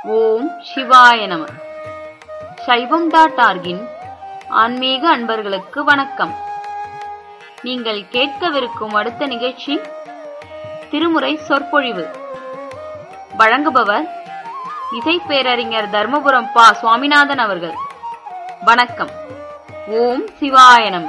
ஓம் சிவாய நம சைவம் டாட் ஆர்கின் ஆன்மீக அன்பர்களுக்கு வணக்கம் நீங்கள் கேட்கவிருக்கும் அடுத்த நிகழ்ச்சி திருமுறை சொற்பொழிவு வழங்குபவர் இசை பேரறிஞர் தர்மபுரம் பா சுவாமிநாதன் அவர்கள் வணக்கம் ஓம் சிவாய நம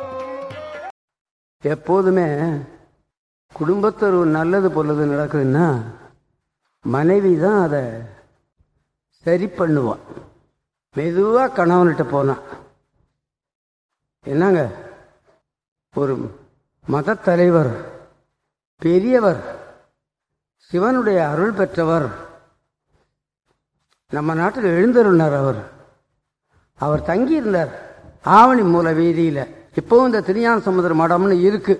எப்போதுமே குடும்பத்தில் ஒரு நல்லது பொல்லது நடக்குதுன்னா மனைவி தான் அதை சரி பண்ணுவான் மெதுவாக கணவன்கிட்ட போனான் என்னங்க ஒரு மத தலைவர் பெரியவர் சிவனுடைய அருள் பெற்றவர் நம்ம நாட்டில் எழுந்தருளினார் அவர் அவர் தங்கியிருந்தார் ஆவணி மூல வீதியில் இப்போவும் இந்த திருஞான சமுதிர மடம்னு இருக்கு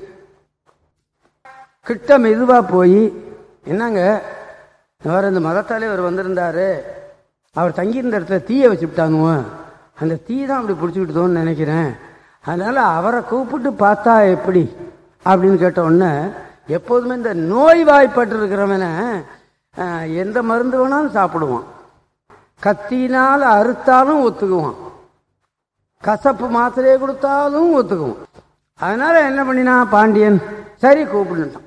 கிட்ட மெதுவா போய் என்னங்க அவர் இந்த மதத்தலைவர் வந்திருந்தாரு அவர் தங்கியிருந்த இடத்துல தீயை வச்சுட்டாங்க அந்த தீ தான் அப்படி பிடிச்சிக்கிட்டதோன்னு நினைக்கிறேன் அதனால அவரை கூப்பிட்டு பார்த்தா எப்படி அப்படின்னு கேட்ட உடனே எப்போதுமே இந்த நோய் வாய்ப்பட்டு இருக்கிறவன எந்த மருந்து வேணாலும் சாப்பிடுவான் கத்தினால் அறுத்தாலும் ஒத்துக்குவான் கசப்பு மாத்திரையை கொடுத்தாலும் ஒத்துக்குவோம் அதனால என்ன பண்ணினா பாண்டியன் சரி கூப்பிடுட்டான்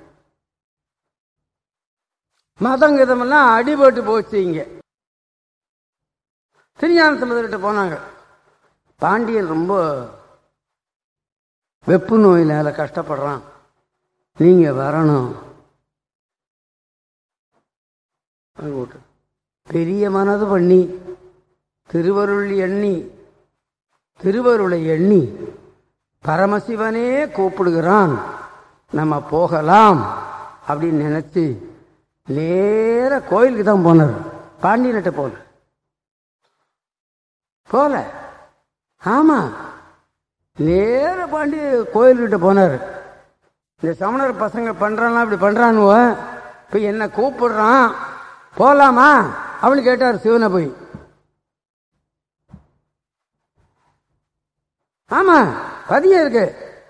மதம் கிதமெல்லாம் அடிபட்டு போச்சு இங்க திருஞான சமுதிரட்ட போனாங்க பாண்டியன் ரொம்ப வெப்பு நோயினால கஷ்டப்படுறான் நீங்க வரணும் பெரிய மனது பண்ணி திருவருள் எண்ணி திருவருளை எண்ணி பரமசிவனே கூப்பிடுகிறான் நம்ம போகலாம் அப்படின்னு நினைச்சு நேர கோயிலுக்கு தான் போனார் பாண்டியன்கிட்ட போல போல ஆமா நேர பாண்டி கோயில்கிட்ட போனார் இந்த சமணர் பசங்க பண்றான் இப்படி பண்றானுவ இப்ப என்ன கூப்பிடுறான் போலாமா அவனு கேட்டார் சிவனை போய் ஆமா பதியம் இருக்கு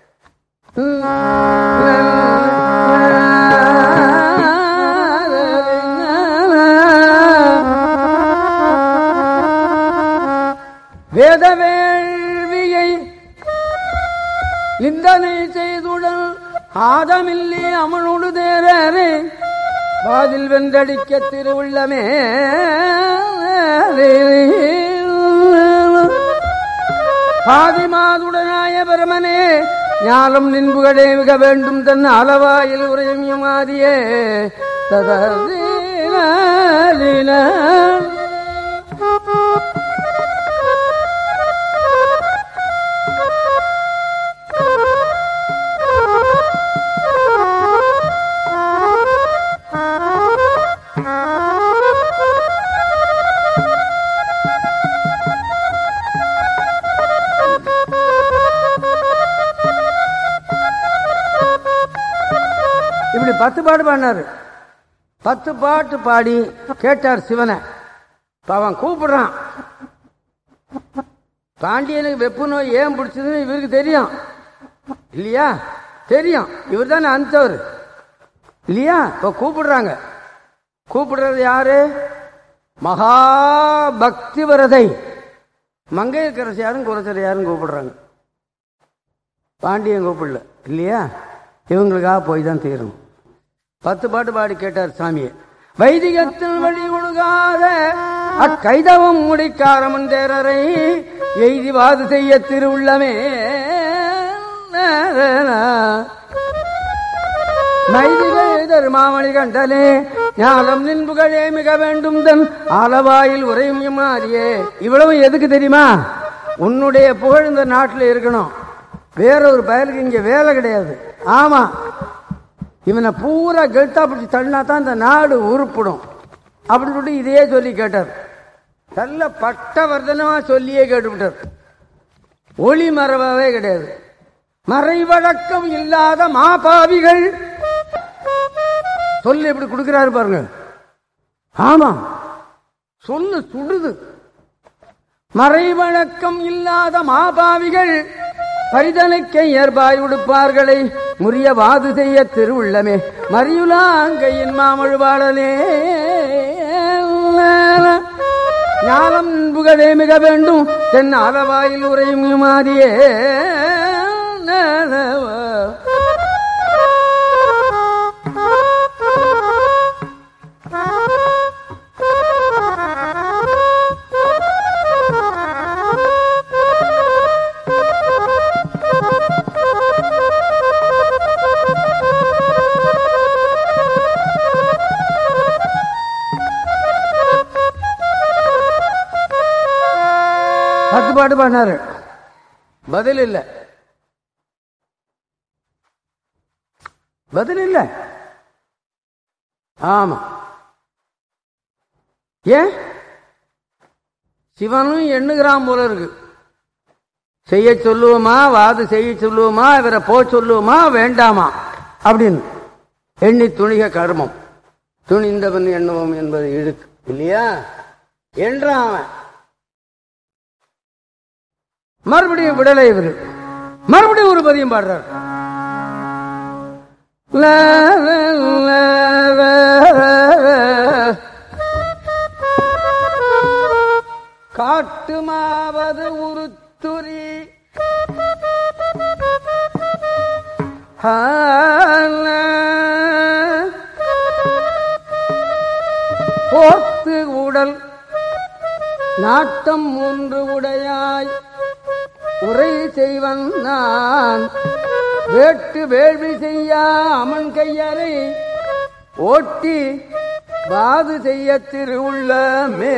வேத வேள்வியை நிந்தனை செய்துடன் ஆதமில்லி அமனோடு தேரே வாதில் வென்றடிக்க திருவுள்ளமே பாதிமாதுடனாய பெருமனே ஞானம் நின்புகடே மிக வேண்டும் தன் அளவாயில் உரையும் யமாதியே ததீன இப்படி பத்து பாட்டு பாடினாரு பத்து பாட்டு பாடி கேட்டார் சிவனை அவன் கூப்பிடுறான் பாண்டியனுக்கு வெப்பு நோய் ஏன் பிடிச்சதுன்னு இவருக்கு தெரியும் இல்லையா தெரியும் இவர் தானே அனுப்பிச்சவர் இல்லையா இப்ப கூப்பிடுறாங்க கூப்பிடுறது யாரு மகா பக்தி வரதை மங்கையரசு யாரும் குறைச்சல் யாரும் கூப்பிடுறாங்க பாண்டியன் கூப்பிடல இல்லையா இவங்களுக்காக போய் தான் தீரணும் பத்து பாட்டு பாடி கேட்டார் சாமியை வைதிகத்தில் வழி ஒழுகாத அக்கைதவம் முடிக்காரமன் தேரரை எய்திவாது செய்ய திருவுள்ளமே நைதிகர் மாமணி கண்டலே ஞானம் நின்புகளே மிக வேண்டும் தன் ஆலவாயில் உரையும் மாறியே இவ்வளவு எதுக்கு தெரியுமா உன்னுடைய புகழ் இந்த நாட்டில் இருக்கணும் வேற ஒரு பயலுக்கு இங்க வேலை கிடையாது ஆமா இவனை பூரா கெல்ட்டா பிடிச்சி தள்ளினா தான் இந்த நாடு உருப்பிடும் அப்படின்னு சொல்லிட்டு இதையே சொல்லி கேட்டார் நல்ல பட்டவர்தனமா சொல்லியே கேட்டுவிட்டார் ஒளி மரபாவே கிடையாது மறைவழக்கம் இல்லாத மாபாவிகள் சொல்லு எப்படி கொடுக்கிறாரு பாருங்க ஆமா சொல்லு சுடுது மறைவழக்கம் இல்லாத மாபாவிகள் பரிதனுக்கை ஏற்பாய் உடுப்பார்களை முறிய வாது செய்ய திருவுள்ளமே மறியுலாங்கையின் மாமழுவாளனே நின்புகளே மிக வேண்டும் தென் அளவாயில் உரையும் மாறியே பத்து பாட்டு பண்ணாரு பதில் இல்ல பதில் இல்ல ஆமா ஏன் சிவனும் எண்ணுகிறான் போல இருக்கு செய்ய சொல்லுவோமா வாது செய்ய சொல்லுவோமா இவரை போ சொல்லுவோமா வேண்டாமா அப்படின்னு எண்ணி துணிக கர்மம் துணிந்தவன் எண்ணுவோம் என்பது இழுக்கு இல்லையா என்றான் அவன் மறுபடியும் விடலை இவரு மறுபடியும் ஒரு பதியம் பாடுறார் ல, ல, ல, ல, ல. காட்டுமாவது உருத்துரி போர்த்து உடல் நாட்டம் ஒன்று உடையாய் உரை செய்வன் நான் வேட்டு வேள்வி செய்ய அமன் கையரை ஓட்டி பாது செய்ய திருவுள்ளமே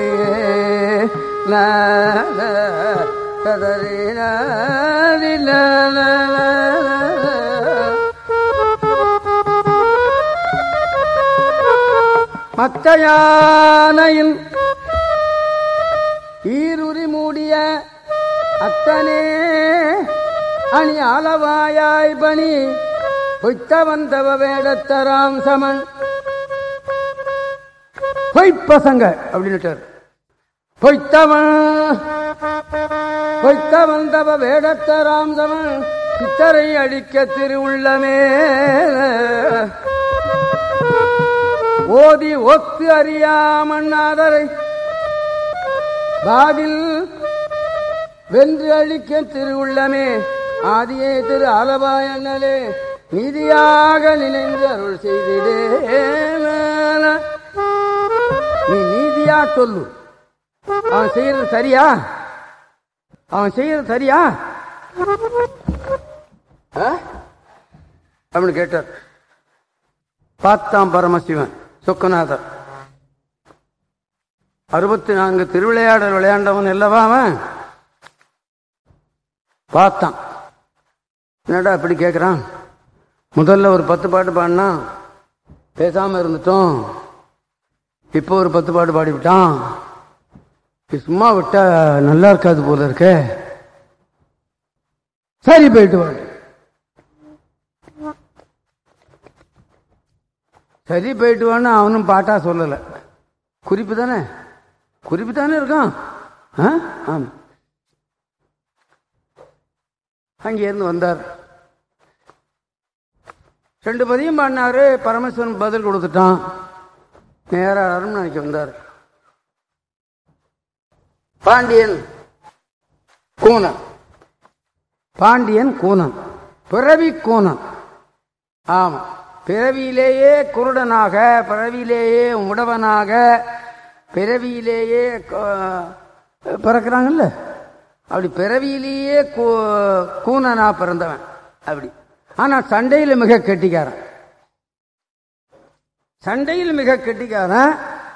மத்த யானையின் ஈருரி மூடிய அத்தனே அணி அளவாயாய் பணி பொய்த்த வந்தவ வேடத்தராம் சமன் பொய்ப்பசங்க அப்படின்னு பொய்த்தவன் பொய்த்த வந்தவ வேடத்தராம் சமன் சித்தரை அடிக்க திருவுள்ளமே ஓதி ஒத்து அறியாமண்ணாதரை பாதில் வென்று அழிக்க திருவுள்ளமே ஆதியே திரு ஆலபாயங்களே நீதியாக நினைந்து அருள் செய்திடே நீ நீதியா சொல்லு அவன் செய்யறது சரியா அவன் செய்யறது சரியா ஆ? அப்படின்னு கேட்டார் பார்த்தான் பரமசிவன் சொக்கநாதர் அறுபத்தி நான்கு திருவிளையாடல் விளையாண்டவன் அல்லவா அவன் பார்த்தான் என்னடா இப்படி கேட்குறான் முதல்ல ஒரு பத்து பாட்டு பாடினா பேசாம இருந்துட்டோம் இப்போ ஒரு பத்து பாட்டு பாடிவிட்டான் இது சும்மா விட்டா நல்லா இருக்காது போல இருக்க சரி போயிட்டு வாடு சரி போயிட்டு வான்னு அவனும் பாட்டா சொல்லல குறிப்பு தானே குறிப்பு தானே இருக்கான் ஆ? ஆமா அங்கேருந்து வந்தார் ரெண்டு பதியும் பாடினாரு பரமேஸ்வரன் பதில் கொடுத்துட்டான் நேரா அரண்மனைக்கு வந்தார் பாண்டியன் கூனன் பாண்டியன் கூனன் பிறவி கூனன் ஆமா பிறவியிலேயே குருடனாக பிறவியிலேயே உடவனாக பிறவியிலேயே க- பிறக்கிறாங்கல்ல அப்படி பிறவியிலேயே கூ- கூனனா பிறந்தவன் அப்படி ஆனா சண்டையில் மிக கெட்டிக்காரன் சண்டையில் மிக கெட்டிக்காரன்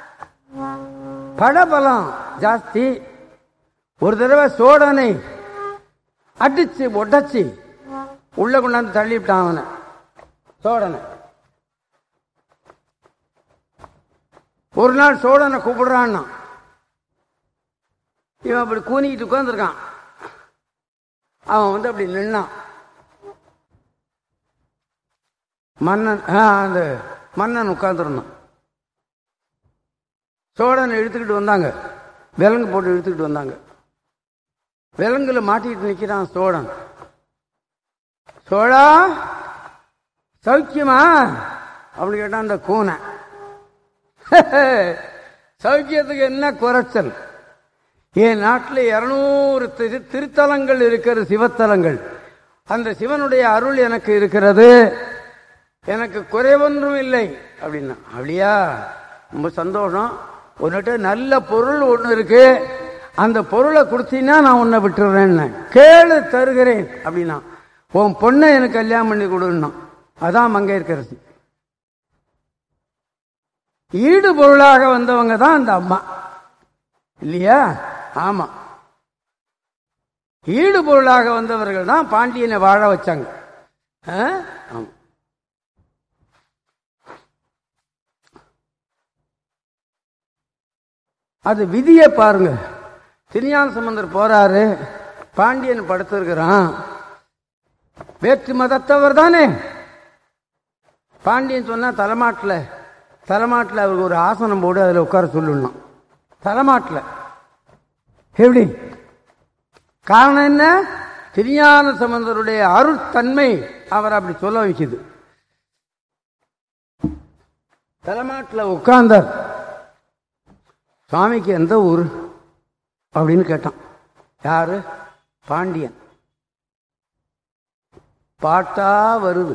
படபலம் ஜாஸ்தி ஒரு தடவை சோழனை அடிச்சு உடைச்சு உள்ள கொண்டாந்து தள்ளிவிட்டான் அவனை சோழனை ஒரு நாள் சோழனை கூப்பிடுறான்னா இவன் அப்படி கூனிக்கிட்டு உட்காந்துருக்கான் அவன் வந்து அப்படி நின்னான் மன்னன் ஆ, அந்த மன்னன் உட்கார்ந்துருந்தான் சோழனை இழுத்துக்கிட்டு வந்தாங்க விலங்கு போட்டு இழுத்துக்கிட்டு வந்தாங்க விலங்குல மாட்டிக்கிட்டு நிக்கிறான் சோழன் சோழா சௌக்கியமா அப்படி கேட்டான் அந்த கூனை சௌக்கியத்துக்கு என்ன குறைச்சல் என் நாட்டில் இருநூறு திரு திருத்தலங்கள் இருக்கிற சிவத்தலங்கள் அந்த சிவனுடைய அருள் எனக்கு இருக்கிறது எனக்கு குறைவொன்றும் இல்லை அப்படின்னா அப்படியா ரொம்ப சந்தோஷம் உன்னிட்ட நல்ல பொருள் ஒன்று இருக்கு அந்த பொருளை கொடுத்தீங்கன்னா நான் உன்னை விட்டுறேன்னு கேளு தருகிறேன் அப்படின்னா உன் பொண்ணை எனக்கு கல்யாணம் பண்ணி கொடுன்னா அதான் மங்கையர்கரசி ஈடு பொருளாக வந்தவங்க தான் அந்த அம்மா இல்லையா ஆமா ஈடு பொருளாக வந்தவர்கள் தான் பாண்டியனை வாழ வச்சாங்க ஆ? ஆமா. அது விதியை பாருங்க திருஞான சம்பந்தர் போறாரு பாண்டியன் படுத்திருக்கிறான் வேற்று மதத்தவர் தானே பாண்டியன் சொன்னா தலைமாட்டில் தலைமாட்டில் அவருக்கு ஒரு ஆசனம் போடு அதில் உட்கார சொல்லணும் தலைமாட்டில் எப்படி காரணம் என்ன திருஞான சம்பந்தருடைய அருட்தன்மை அவர் அப்படி சொல்ல வைக்குது தலைமாட்டில் உட்கார்ந்தார் சுவாமிக்கு எந்த ஊர் அப்படின்னு கேட்டான் யாரு பாண்டியன் பாட்டா வருது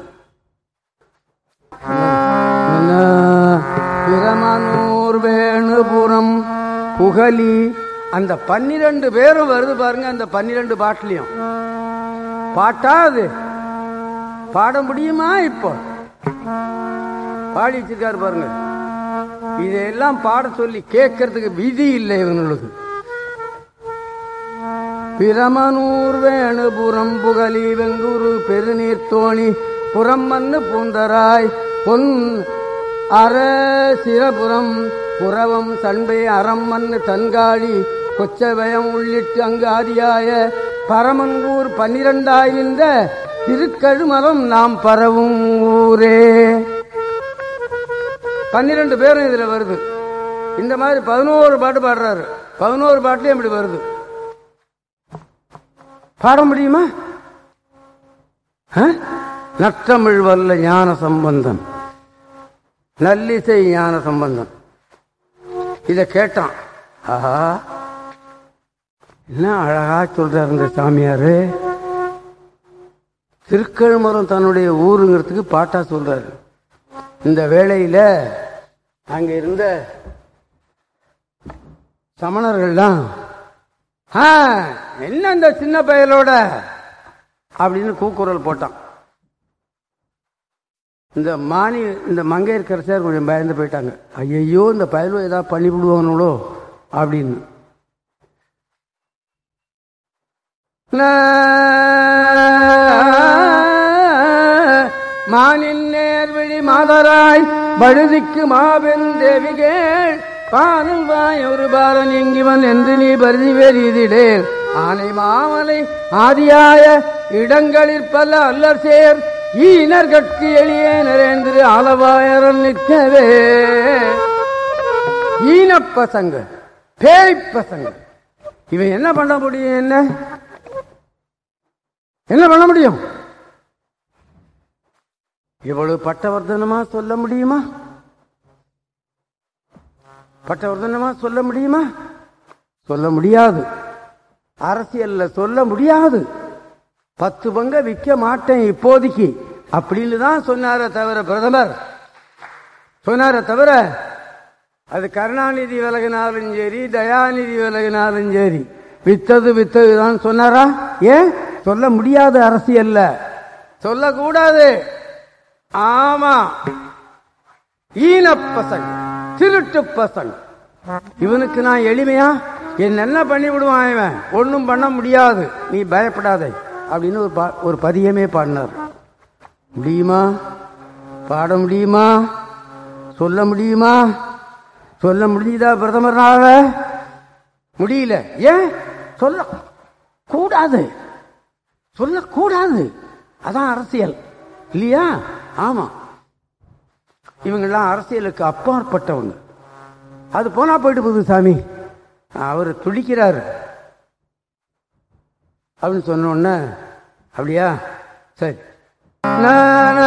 பிரமனூர் வேணுபுரம் புகலி அந்த பன்னிரண்டு பேரும் வருது பாருங்க அந்த பன்னிரண்டு பாட்டிலையும் பாட்டா அது பாட முடியுமா இப்போ பாடி வச்சிருக்காரு பாருங்க இதையெல்லாம் பாட சொல்லி கேட்கறதுக்கு விதி இல்லை இவங்களுக்கு பிரமனூர் வேணுபுரம் புகலி வெங்கூரு பெருநீர் தோணி புறம் மண்ணு பூந்தராய் பொன் அற சிரபுரம் புறவம் சண்பை அறம் மண்ணு தன்காழி கொச்சவயம் உள்ளிட்டு அங்கு ஆதியாய பரமன்கூர் பன்னிரண்டாய் நின்ற திருக்கழுமலம் நாம் பரவும் ஊரே பன்னிரண்டு பேரும் இதுல வருது இந்த மாதிரி பதினோரு பாட்டு பாடுறாரு பதினோரு பாட்டுலயும் இப்படி வருது பாட முடியுமா ஆ? நற்றமிழ் வல்ல ஞான சம்பந்தன் நல்லிசை ஞான சம்பந்தன் இத கேட்டான் ஆஹா என்ன அழகா சொல்றாரு இந்த சாமியாரு திருக்கழுமரம் தன்னுடைய ஊருங்கிறதுக்கு பாட்டா சொல்றாரு இந்த வேளையில அங்க இருந்த சமணர்கள்லாம் "ஆ, என்ன இந்த சின்ன பயலோட அப்படின்னு கூக்குரல் போட்டான் இந்த மானி இந்த மங்கையர்கரசர் கொஞ்சம் பயந்து போயிட்டாங்க ஐயையோ இந்த பயலோ ஏதாவது பண்ணி விடுவானுங்களோ அப்படின்னு மானின் நேர்விழி மாதராய் பழுதிக்கு மாபெரும் தேவிகேள் பானல் வாய் ஒரு பாலன் எங்கிவன் என்று நீ பருதி வெறிதிடேல் ஆனை மாமலை ஆதியாய இடங்களில் பல அல்லர் சேர் ஈனர் கட்கு எளிய நரேந்திர ஆலவாயரல் நிற்கவே ஈனப்பசங்க பேய்ப்பசங்க இவன் என்ன பண்ண முடியும் என்ன என்ன பண்ண முடியும் இவ்வளவு பட்டவர்தனமா சொல்ல முடியுமா பட்டவர்தனமா சொல்ல முடியுமா சொல்ல முடியாது அரசியல்ல சொல்ல முடியாது பத்து பங்க விற்க மாட்டேன் இப்போதைக்கு அப்படின்னு தான் சொன்னார தவிர பிரதமர் சொன்னார தவிர அது கருணாநிதி விலகினாலும் சரி தயாநிதி விலகினாலும் சரி வித்தது வித்தது தான் சொன்னாரா ஏன் சொல்ல முடியாது அரசியல்ல சொல்லக்கூடாது ஆமா ஈன பசங்க திருட்டு பசங்க இவனுக்கு நான் எளிமையா என்ன என்ன பண்ணி விடுவான் இவன் ஒன்றும் பண்ண முடியாது நீ பயப்படாதே அப்படின்னு ஒரு பா- ஒரு பதியமே பாடினார் முடியுமா பாட முடியுமா சொல்ல முடியுமா சொல்ல முடியுதா பிரதமர்னால முடியல ஏன் சொல்ல கூடாது சொல்லக்கூடாது அதான் அரசியல் இல்லையா ஆமா இவங்கெல்லாம் அரசியலுக்கு அப்பாற்பட்டவங்க அது போனா போயிட்டு போகுது சாமி அவர் துடிக்கிறாரு அப்படின்னு சொன்ன உடனே அப்படியா சரி நானா,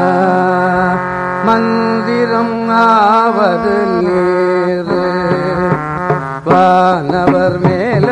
மந்திரம் ஆவது நீர் வானவர் மேல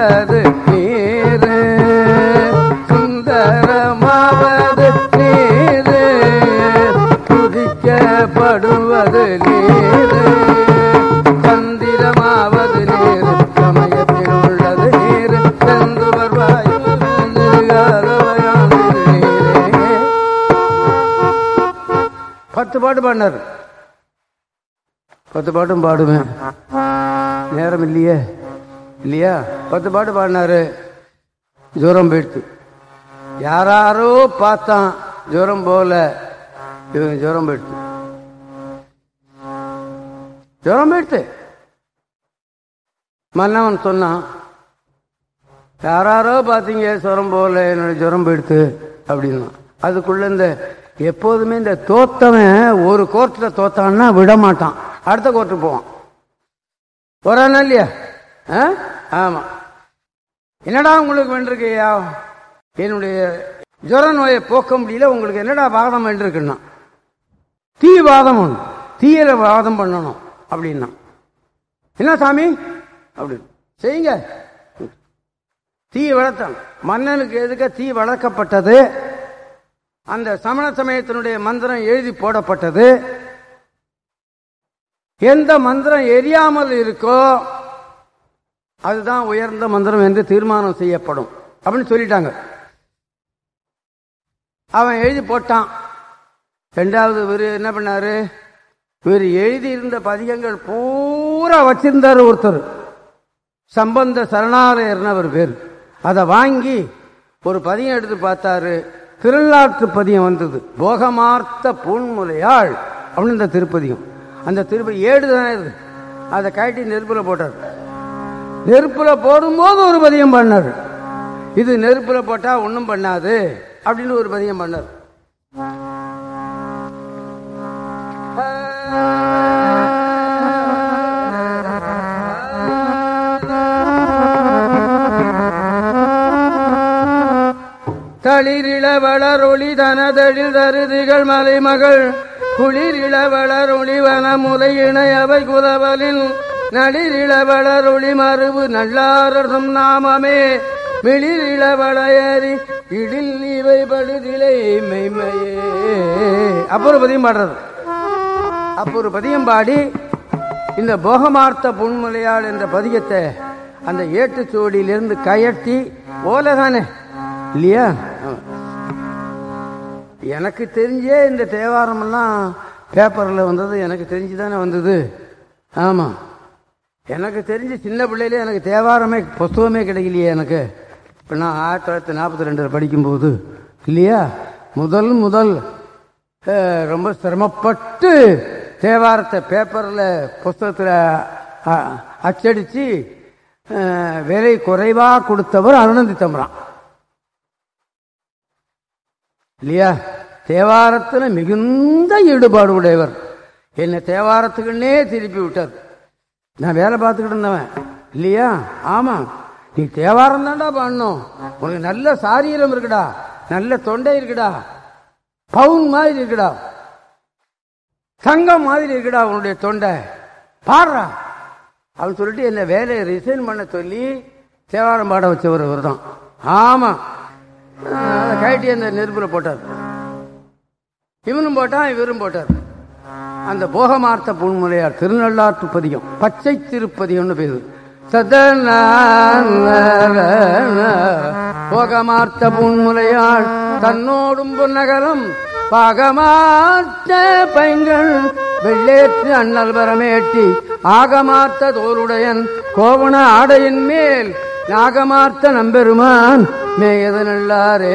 பாட்டு பாடினார் பத்து பாட்டும் பாடுவேன் நேரம் இல்லையே இல்லையா பத்து பாட்டு பாடினாரு ஜுரம் போயிடுத்து யாராரோ பார்த்தான் ஜுரம் போல இவன் ஜுரம் போயிடுத்து ஜுரம் போயிடுத்து மன்னவன் சொன்னான் யாராரோ பார்த்தீங்க ஜுரம் போல என்னோட ஜுரம் போயிடுத்து அப்படின்னா அதுக்குள்ள இந்த எப்போதுமே இந்த தோத்தவன் ஒரு கோர்ட்டில் தோத்தான்னா விட மாட்டான் அடுத்த கோர்ட்டுக்கு போவான் வரானா இல்லையா ஆ? ஆமா என்னடா உங்களுக்கு வேண்டிருக்கையா என்னுடைய ஜுர நோயை போக்க முடியல உங்களுக்கு என்னடா வாதம் வேண்டிருக்குன்னா தீ வாதம் ஒன்று தீயில வாதம் பண்ணணும் அப்படின்னா என்ன சாமி அப்படின்னு செய்யுங்க தீ வளர்த்தான் மன்னனுக்கு எதுக்க தீ வளர்க்கப்பட்டது அந்த சமண சமயத்தினுடைய மந்திரம் எழுதி போடப்பட்டது எந்த மந்திரம் எரியாமல் இருக்கோ அதுதான் உயர்ந்த மந்திரம் என்று தீர்மானம் செய்யப்படும் அப்படின்னு சொல்லிட்டாங்க அவன் எழுதி போட்டான் ரெண்டாவது இவர் என்ன பண்ணாரு இவர் எழுதி இருந்த பதிகங்கள் பூரா வச்சிருந்தாரு ஒருத்தர் சம்பந்த சரணாலயர்னு அவர் பேர் அதை வாங்கி ஒரு பதியம் எடுத்து பார்த்தாரு திருநாட்டு பதியம் வந்தது போகமார்த்த பூன்முலையாள் அப்படின்னு இந்த திருப்பதியம் அந்த திருப்பதி ஏடு தானே இது அதை கழட்டி நெருப்புல போட்டார் நெருப்புல போடும்போது ஒரு பதியம் பண்ணார் இது நெருப்புல போட்டா ஒன்றும் பண்ணாது அப்படின்னு ஒரு பதியம் பண்ணார் தளிரிள வளரொளி தனதழில் தருதிகள் மலைமகள் குளிரிள வளரொளி வனமுலை இணையவை குலவலில் நளிரிள வளரொளி மறுவு நல்லாரசம் நாமமே மிளிரிள வளையறி இடில் இவை படுதிலை மெய்மையே அப்போ ஒரு பதியம் பாடுறது அப்போ ஒரு பதியம் பாடி இந்த போகமார்த்த புன்முலையாள் என்ற பதியத்தை அந்த ஏட்டுச்சுவடியிலிருந்து கயட்டி ஓலை தானே இல்லையா ஆமா. எனக்கு தெரிஞ்சே இந்த தேவாரம் எல்லாம் பேப்பர்ல வந்தது எனக்கு தெரிஞ்சு தானே வந்தது ஆமா எனக்கு தெரிஞ்சு சின்ன பிள்ளையில எனக்கு தேவாரமே புஸ்தகமே கிடைக்கலையே எனக்கு இப்போ நான் ஆயிரத்தி தொள்ளாயிரத்தி நாற்பத்தி ரெண்டில் படிக்கும்போது இல்லையா முதல் முதல் அஹ், ரொம்ப சிரமப்பட்டு தேவாரத்தை பேப்பரில் புஸ்தகத்தில் அச்சடித்து விலை குறைவாக கொடுத்தவர் அருணந்தி தம்பரான் இல்லையா தேவாரத்தில் மிகுந்த ஈடுபாடு உடையவர் என்னை தேவாரத்துக்குன்னே திருப்பி விட்டார் நான் வேலை பார்த்துக்கிட்டு இருந்தவன் இல்லையா ஆமா நீ தேவாரம் தான்டா பாடணும் உனக்கு நல்ல சாரீரம் இருக்குடா நல்ல தொண்டை இருக்குடா பவுன் மாதிரி இருக்குடா தங்கம் மாதிரி இருக்குடா உன்னுடைய தொண்டை பாடுறா அவன் சொல்லிட்டு என்ன வேலையை ரிசைன் பண்ண சொல்லி தேவாரம் பாட வச்சவர் இவர் தான் ஆமா அதை கழட்டி அந்த நெருப்புல போட்டார் இவனும் போட்டான் இவரும் போட்டார் அந்த போகமார்த்த புன்முலையார் திருநள்ளாற்று பதியம் பச்சை திருப்பதியம்னு பேரு சதன போகமார்த்த புன்முலையாள் தன்னோடும் பொன்னகலம் பாகமார்த்த பைங்கள் வெள்ளேற்று அண்ணல் வரமேட்டி ஆகமார்த்த தோருடையன் கோவண ஆடையின் மேல் நாகமார்த்த நம்பெருமான் மேயது நல்லாரே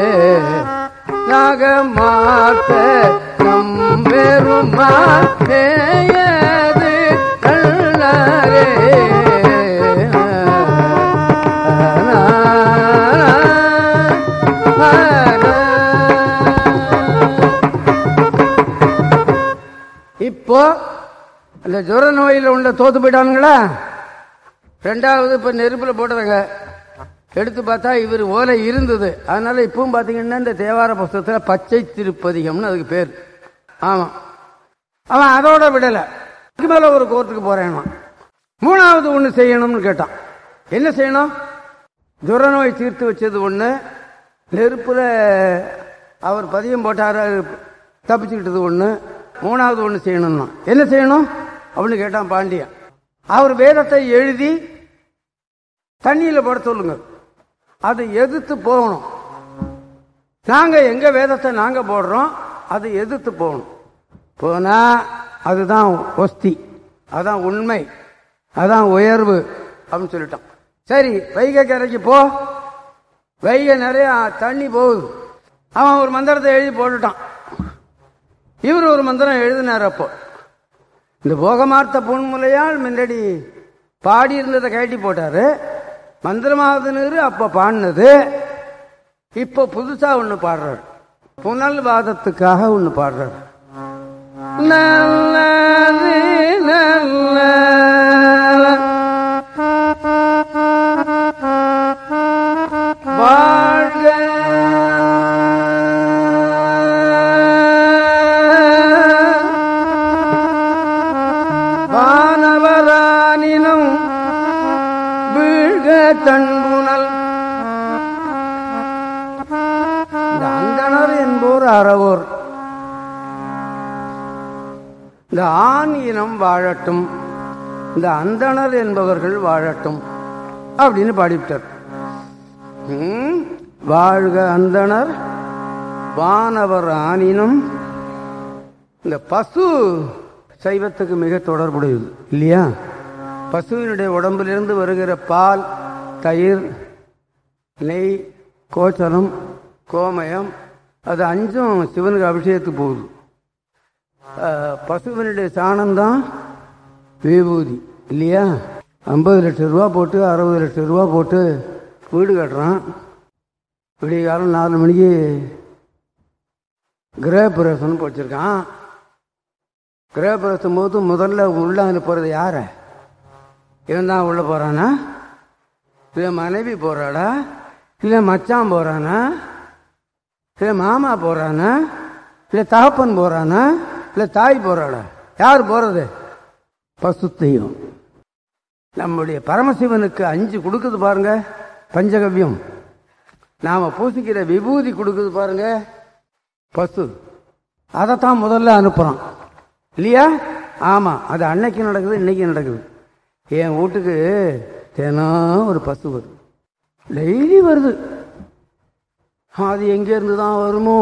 நாகமார்த்த நம்பெருமான் மேயது நல்லாரே இப்போ அந்த ஜுர நோயில் உள்ள தோத்து போயிட்டானுங்களா ரெண்டாவது இப்ப நெருப்புல போட்டதுங்க எடுத்து பார்த்தா இவர் ஓலை இருந்தது அதனால இப்பவும் பாத்தீங்கன்னா இந்த தேவார புஸ்தகத்துல பச்சை திருப்பதிகம்னு அதுக்கு பேர் ஆமா அவன் அதோட விடல இதுக்கு மேல ஒரு கோர்ட்டுக்கு போறேன் மூணாவது ஒண்ணு செய்யணும்னு கேட்டான் என்ன செய்யணும் ஜுர நோய் தீர்த்து வச்சது ஒண்ணு நெருப்புல அவர் பதியம் போட்டாரு தப்பிச்சுக்கிட்டது ஒண்ணு மூணாவது ஒண்ணு செய்யணும்னா என்ன செய்யணும் அப்படின்னு கேட்டான் பாண்டியன் அவர் வேதத்தை எழுதி தண்ணியில போட சொல்லுங்க அதை எதிர்த்து போகணும் நாங்க எங்க வேதத்தை நாங்க போடுறோம் அதை எதிர்த்து போகணும் போனா அதுதான் ஒஸ்தி அதான் உண்மை அதான் உயர்வு அப்படின்னு சொல்லிட்டான் சரி வைகை கரைக்கு போ வைகை நிறைய தண்ணி போகுது அவன் ஒரு மந்திரத்தை எழுதி போட்டுட்டான் இவர் ஒரு மந்திரம் எழுதினார் அப்போ இந்த போகமார்த்த பொன்முலையால் முன்னாடி பாடி இருந்ததை கழட்டி போட்டாரு மந்திரமாவதுன்னு அப்ப பாடினது இப்ப புதுசா ஒண்ணு பாடுறாரு புனல் வாதத்துக்காக ஒண்ணு பாடுறாரு நல்லது நல்ல வாழ்க வானவரானினும் வீழ்க தன்புணல் இந்த அந்தணர் என்போர் அறவோர் இந்த ஆண் இனம் வாழட்டும் இந்த அந்தணர் என்பவர்கள் வாழட்டும் அப்படின்னு பாடிவிட்டார் ம், வாழ்க அந்தணர் வானவர் ஆணினும் இந்த பசு சைவத்துக்கு மிக தொடர்புடையது இல்லையா பசுவினுடைய உடம்பிலிருந்து வருகிற பால் தயிர் நெய் கோச்சரம் கோமயம் அது அஞ்சும் சிவனுக்கு அபிஷேகத்துக்கு போகுது அஹ், பசுவினுடைய சாணம்தான் விபூதி இல்லையா ஐம்பது லட்சம் ரூபா போட்டு அறுபது லட்சம் ரூபா போட்டு வீடு கட்டுறான் விடிய காலம் நாலு மணிக்கு கிரகப்பிரவேசம்னு வச்சிருக்கான் கிரகப்பிரவேசம் போது முதல்ல உள்ள அனுப்புறது யார இவன் தான் உள்ள போறானா இல்லை மனைவி போறாடா இல்லை மச்சான் போறானா இல்லை மாமா போறானா இல்லை தகப்பன் போறானா இல்லை தாய் போறாடா யார் போறது பசுத்தையும் நம்முடைய பரமசிவனுக்கு அஞ்சு கொடுக்குது பாருங்க பஞ்சகவ்யம் நாம பூசிக்கிற விபூதி கொடுக்குது பாருங்க பசு அதைத்தான் முதல்ல அனுப்புறான் இல்லையா ஆமா அது அன்னைக்கு நடக்குது இன்னைக்கு நடக்குது என் வீட்டுக்கு தினம் ஒரு பசு வருது டெய்லி வருது அது எங்க இருந்து தான் வருமோ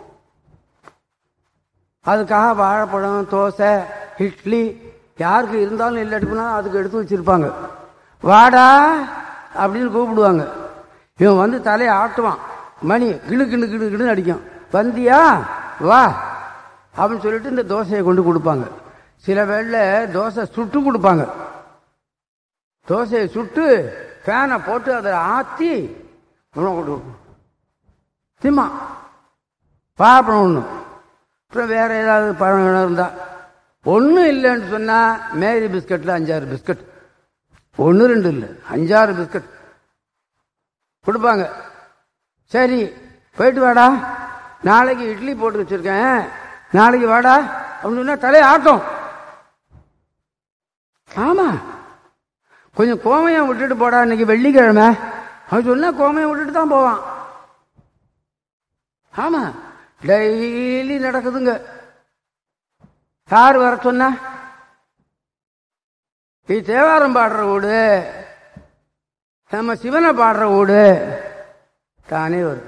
அதுக்காக வாழைப்பழம் தோசை இட்லி யாருக்கு இருந்தாலும் இல்லை எடுப்புனா அதுக்கு எடுத்து வச்சிருப்பாங்க வாடா அப்படின்னு கூப்பிடுவாங்க இவன் வந்து தலையை ஆட்டுவான் மணி கிணு கிணு கிணு கிணு அடிக்கும் வந்தியா வா அப்படின்னு சொல்லிட்டு இந்த தோசையை கொண்டு கொடுப்பாங்க சில வேளை தோசை சுட்டு கொடுப்பாங்க தோசையை சுட்டு ஃபேனை போட்டு அதை ஆற்றி திம்மா பாப்பழம் ஒன்று அப்புறம் வேற ஏதாவது பழம் வேணும் இருந்தா ஒன்றும் இல்லைன்னு சொன்னா மேரி பிஸ்கட்ல அஞ்சாறு பிஸ்கட் ஒன்று ரெண்டு இல்லை அஞ்சாறு பிஸ்கட் கொடுப்பாங்க சரி போயிட்டு வாடா நாளைக்கு இட்லி போட்டு வச்சிருக்கேன் நாளைக்கு வாடா அப்படின்னு சொன்னா தலையை ஆட்டும் ஆமா கொஞ்சம் கோமையம் விட்டுட்டு போடா இன்னைக்கு வெள்ளிக்கிழமை அவன் சொன்னா கோமையம் விட்டுட்டு தான் போவான் ஆமா டெய்லி நடக்குதுங்க யார் வர சொன்னா இது தேவாரம் பாடுற வீடு நம்ம சிவனை பாடுற வீடு தானே வருது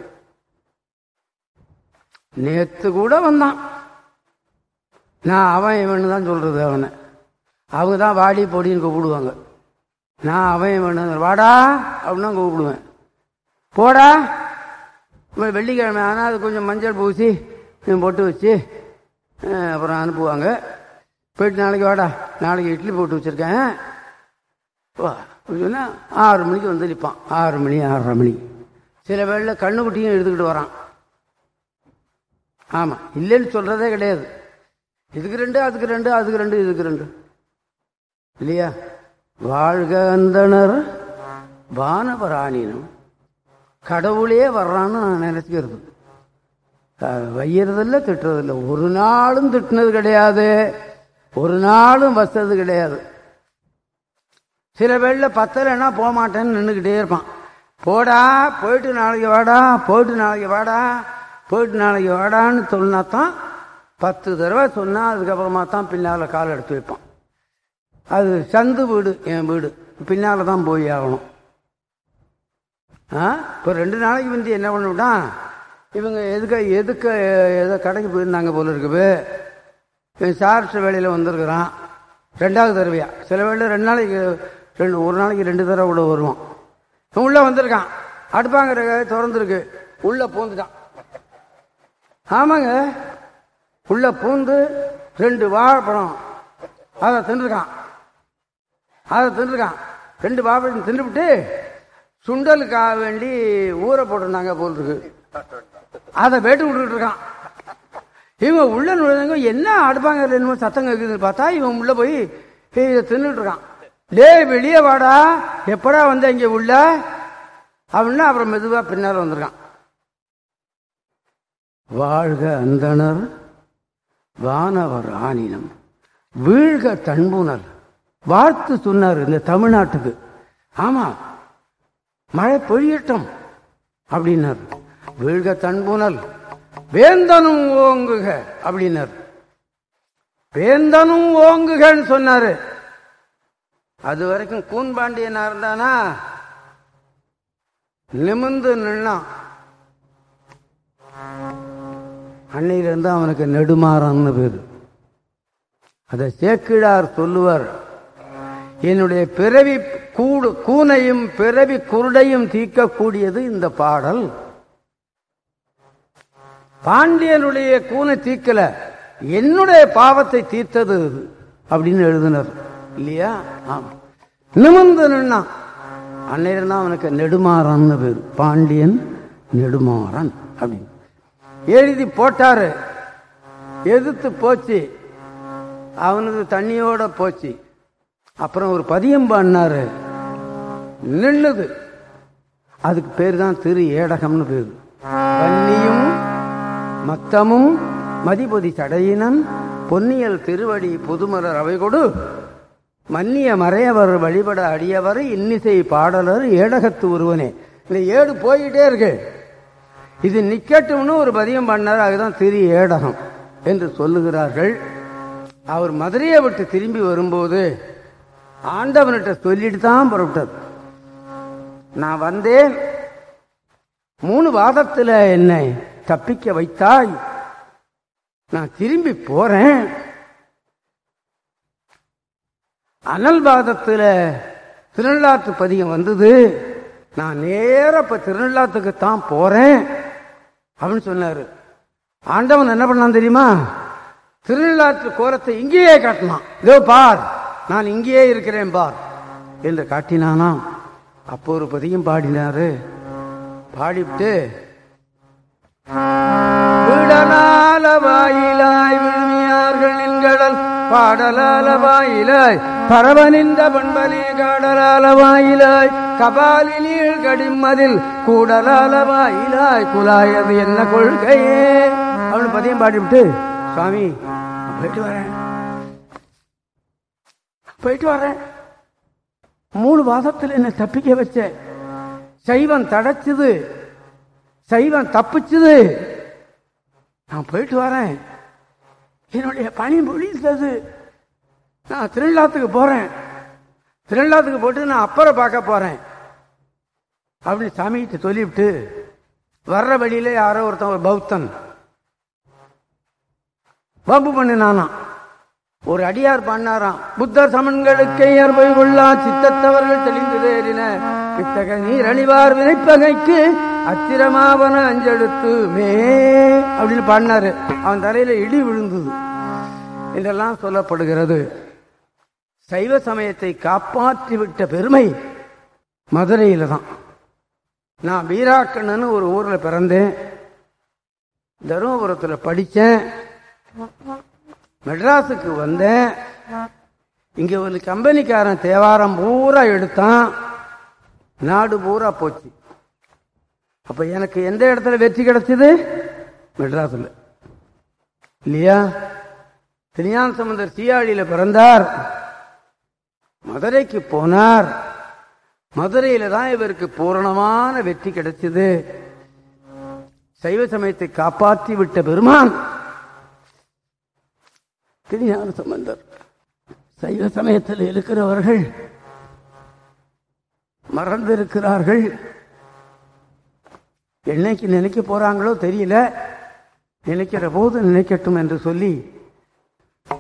நேத்து கூட வந்தான் நான் அவன் இவன் தான் சொல்றது அவனை அவங்க தான் வாடி பொடின்னு கூப்பிடுவாங்க நான் அவன் இவன் வாடா அப்படின்னு தான் கூப்பிடுவேன் போடா இப்ப வெள்ளிக்கிழமை ஆனால் அது கொஞ்சம் மஞ்சள் பூசி கொஞ்சம் பொட்டு வச்சு அஹ், அப்புறம் அனுப்புவாங்க போயிட்டு நாளைக்கு வாடா நாளைக்கு இட்லி போட்டு வச்சிருக்கேன் வா சொன்னா ஆறு மணிக்கு வந்து நிற்பான் ஆறு மணி ஆறரை மணி சில வேளையில் கண்ணுக்குட்டியும் எடுத்துக்கிட்டு வரான் ஆமாம் இல்லைன்னு சொல்றதே கிடையாது இதுக்கு ரெண்டு அதுக்கு ரெண்டு அதுக்கு ரெண்டு இதுக்கு ரெண்டு இல்லையா வாழ்க அந்தனர் வானவராணினும் கடவுளே வர்றான்னு நான் நினைச்சுக்கிறது அஹ் வையறதில்ல திட்டுறதில்ல ஒரு நாளும் திட்டினது கிடையாது ஒரு நாளும் வசது கிடையாது சில வேளையில பத்தலைன்னா போக மாட்டேன்னு நின்றுக்கிட்டே இருப்பான் போடா போயிட்டு நாளைக்கு வாடா போயிட்டு நாளைக்கு வாடா போயிட்டு நாளைக்கு வாடான்னு சொன்னா தான் பத்து தடவை சொன்னா அதுக்கப்புறமா தான் பின்னால கால் எடுத்து வைப்பான் அது சந்து வீடு என் வீடு பின்னால தான் போய் ஆகணும் ஆ இப்போ ரெண்டு நாளைக்கு வந்து என்ன பண்ணிவிட்டான் இவங்க எதுக்க எதுக்க ஏதோ கடைக்கு போயிருந்தாங்க போல இருக்குது இவன் சார்ஸ் வேலையில் வந்திருக்கிறான் ரெண்டாவது தடவையா சில வேளை ரெண்டு நாளைக்கு ரெண்டு ஒரு நாளைக்கு ரெண்டு தடவை கூட வருவான் இவன் உள்ள வந்திருக்கான் அடுப்பாங்கிற திறந்துருக்கு உள்ள பூந்துட்டான் ஆமாங்க உள்ள பூந்து ரெண்டு வாழைப்பழம் அதை தின்றுருக்கான் அதை தின்றுருக்கான் ரெண்டு வாழைப்பழம் தின்றுவிட்டு சுண்டலுக்காக வேண்டி ஊற போட்டிருந்தாங்க போல் இருக்கு அதை வேட்டு விட்டுட்டு இருக்கான் இவன் உள்ள நுழைஞ்சவங்க என்ன அடுப்பாங்க என்னமோ சத்தம் கேட்குதுன்னு பார்த்தா இவன் உள்ள போய் ஏய், இதை தின்னுட்டு இருக்கான் டேய் வெளியே வாடா எப்படா வந்த இங்க உள்ள அப்படின்னா அப்புறம் மெதுவா பின்னால் வந்திருக்கான் வாழ்க அந்தணர் வானவர் ஆனினம் வீழ்க தன்புணர் வாழ்த்து சொன்னார் இந்த தமிழ்நாட்டுக்கு ஆமா மழை பொழியட்டும் அப்படின்னார் வீழ்க தன்புணல் வேந்தனும் ஓங்குக அப்படின்னார் வேந்தனும் ஓங்குகன்னு சொன்னாரு அது வரைக்கும் கூன்பாண்டியனா இருந்தானா நிமிந்து நின்னான் அன்னையிலிருந்து அவனுக்கு நெடுமாறன்னு பேரு அதை சேக்கிழார் சொல்லுவார் என்னுடைய பிறவி கூடு கூனையும் பிறவி குருடையும் தீர்க்கக்கூடியது இந்த பாடல் பாண்டியனுடைய கூனை தீர்க்கல என்னுடைய பாவத்தை தீர்த்தது இது அப்படின்னு எழுதினர் இல்லையா ஆமா நிமிர்ந்து நின்னான் அன்னையிலிருந்து அவனுக்கு நெடுமாறன்னு பேரு பாண்டியன் நெடுமாறன் அப்படின்னு எழுதி போட்டாரு எதிர்த்து போச்சு அவனது தண்ணியோட போச்சு அப்புறம் ஒரு பதியம் பண்ணாரு நின்னுது அதுக்கு பேர் தான் திரு ஏடகம்னு பேரு கன்னியும் மத்தமும் மதிபொதி சடையினன் பொன்னியல் திருவடி புதுமலர் அவை கொடு மன்னிய மறையவர் வழிபட அடியவர் இன்னிசை பாடலர் ஏடகத்து ஒருவனே இந்த ஏடு போய்கிட்டே இருக்கு இது நிக்கட்டும்னு ஒரு பதியம் பண்ணார் அதுதான் திரு ஏடகம் என்று சொல்லுகிறார்கள் அவர் மதுரையை விட்டு திரும்பி வரும்போது ஆண்டவன்கிட்ட சொல்லிட்டு தான் புறப்பட்டார் நான் வந்தேன் மூணு வாதத்துல என்னை தப்பிக்க வைத்தாய் நான் திரும்பி போறேன் அனல் வாதத்துல திருநள்ளாத்து பதிகம் வந்தது நான் நேர இப்ப திருநள்ளாத்துக்கு தான் போறேன் அப்படின்னு சொன்னாரு ஆண்டவன் என்ன பண்ணான் தெரியுமா திருநள்ளாற்று கோரத்தை இங்கேயே காட்டினான் இதோ பார் நான் இங்கேயே இருக்கிறேன் பார் என்று காட்டினானாம் அப்போ ஒரு பதியம் பாடினாரு பாடிவிட்டு விடலால வாயிலாய் விழுமியார்கள் நின்கடல் பாடலால வாயிலாய் பரவனிந்த பண்பலி காடலால வாயிலாய் கபாலினீள் கடிமதில் கூடலால வாயிலாய் குலாயது என்ன கொள்கையே அவனு பதியம் பாடிவிட்டு சுவாமி நான் போயிட்டு வரேன் போயிட்டு வரேன் மூணு வாதத்தில் என்ன தப்பிக்க வச்ச சைவம் தடைச்சுது சைவம் தப்பிச்சுது நான் போயிட்டு வரேன் என்னுடைய பணி முடிந்தது நான் திருவிழாத்துக்கு போறேன் திருவிழாத்துக்கு போட்டு நான் அப்பரை பார்க்க போறேன் அப்படின்னு சாமிகிட்ட சொல்லிவிட்டு வர்ற வழியில யாரோ ஒருத்தன் ஒரு பௌத்தன் வம்பு பண்ணினானாம் ஒரு அடியார் பண்ணாராம் புத்தர் சமன்களுக்கு போய் கொள்ளா சித்தத்தவர்கள் தெளிந்து தேறின இத்தக நீர் அணிவார் வினைப்பகைக்கு அத்திரமாவன அஞ்செடுத்து மே அப்படின்னு பாடினாரு அவன் தலையில இடி விழுந்தது இதெல்லாம் சொல்லப்படுகிறது சைவ சமயத்தை காப்பாற்றி விட்ட பெருமை மதுரையில தான் நான் வீராக்கண்ணன்னு ஒரு ஊர்ல பிறந்தேன் தருமபுரத்துல படிச்சேன் மெட்ராஸுக்கு வந்தேன் இங்க ஒரு கம்பெனிக்காரன் தேவாரம் பூரா எடுத்தான் நாடு பூரா போச்சு அப்ப எனக்கு எந்த இடத்துல வெற்றி கிடைச்சது மெட்ராஸ்ல இல்லையா திருஞான சம்பந்தர் சீயாழியில பிறந்தார் மதுரைக்கு போனார் மதுரையில தான் இவருக்கு பூரணமான வெற்றி கிடைச்சது சைவ சமயத்தை காப்பாற்றி விட்ட பெருமான் திருஞான சம்பந்தர் சைவ சமயத்தில் இருக்கிறவர்கள் மறந்திருக்கிறார்கள் என்னைக்கு நினைக்க போறாங்களோ தெரியல நினைக்கிற போது நினைக்கட்டும் என்று சொல்லி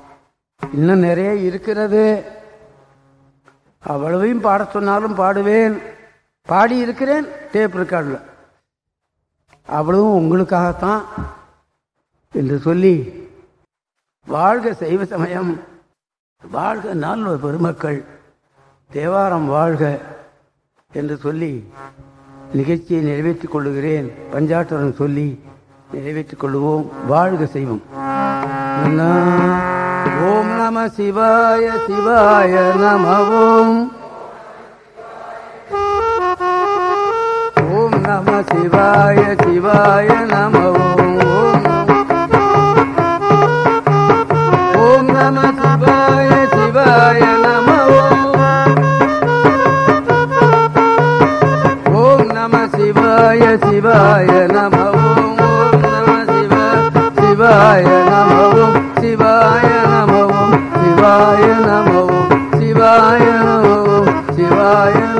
இன்னும் நிறைய இருக்கிறது அவ்வளவையும் பாட சொன்னாலும் பாடுவேன் பாடி இருக்கிறேன் டேப் ரெக்கார்டில் அவ்வளவும் உங்களுக்காகத்தான் என்று சொல்லி வாழ்க சைவ சமயம் வாழ்க நால்வர் பெருமக்கள் தேவாரம் வாழ்க என்று சொல்லி நிகழ்ச்சியை நிறைவேற்றிக் கொள்ளுகிறேன் பஞ்சாட்டுடன் சொல்லி நிறைவேற்றிக் கொள்ளுவோம் வாழ்க செய்வோம் ஓம் நம சிவாய சிவாய நம ஓம் ஓம் நம சிவாய சிவாய நம ஓம் ஓம் நம சிவாய சிவாய நம ஓம் நம சிவாய சிவாய நம ஓம் நம சிவ சிவாய நம ஓம் சிவாய நம ஓம் சிவாய நம ஓம் சிவாய நம ஓம் சிவாய